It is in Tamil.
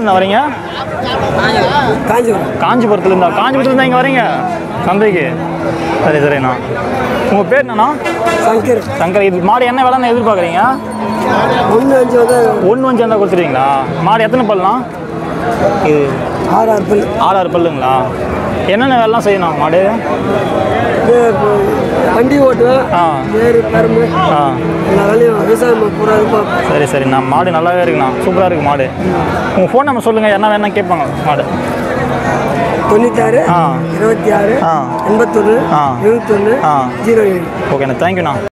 எங்கேருந்து வரீங்க காஞ்சிபுரம் காஞ்சிபுரத்துலேருந்தா காஞ்சிபுரத்துலேருந்து இங்கே வரீங்க சந்தைக்கு சரி சரிண்ணா உங்கள் பேர் என்னண்ணா சங்கர் சங்கர் இது மாடு என்ன விலைன்னு எதிர்பார்க்குறீங்க ஒன்று அஞ்சு வந்து ஒன்று வஞ்சு இருந்தால் கொடுத்துருவீங்களா மாடு எத்தனை பல்லுண்ணா இது ஆறு ஆறு பல் ஆறு பல்லுங்களா என்னென்ன வேலைலாம் செய்யணும் மாடு இது இப்போ வண்டி ஓட்டுவேன் ஆ ஏறு பெருமை ஆ எல்லா வேலையும் விவசாயம் பூரா இது பார்ப்பேன் சரி சரிண்ணா மாடு நல்லாவே இருக்குண்ணா சூப்பராக இருக்குது மாடு உங்கள் ஃபோன் நம்பர் சொல்லுங்கள் என்ன வேணா கேட்பாங்க மாடு தொண்ணூத்தாறு ஆ இருபத்தி ஆறு ஆ எண்பத்தொன்று ஆ. எழுபத்தொன்று ஆ ஜீரோ ஏழு ஓகேண்ணா தேங்க்யூண்ணா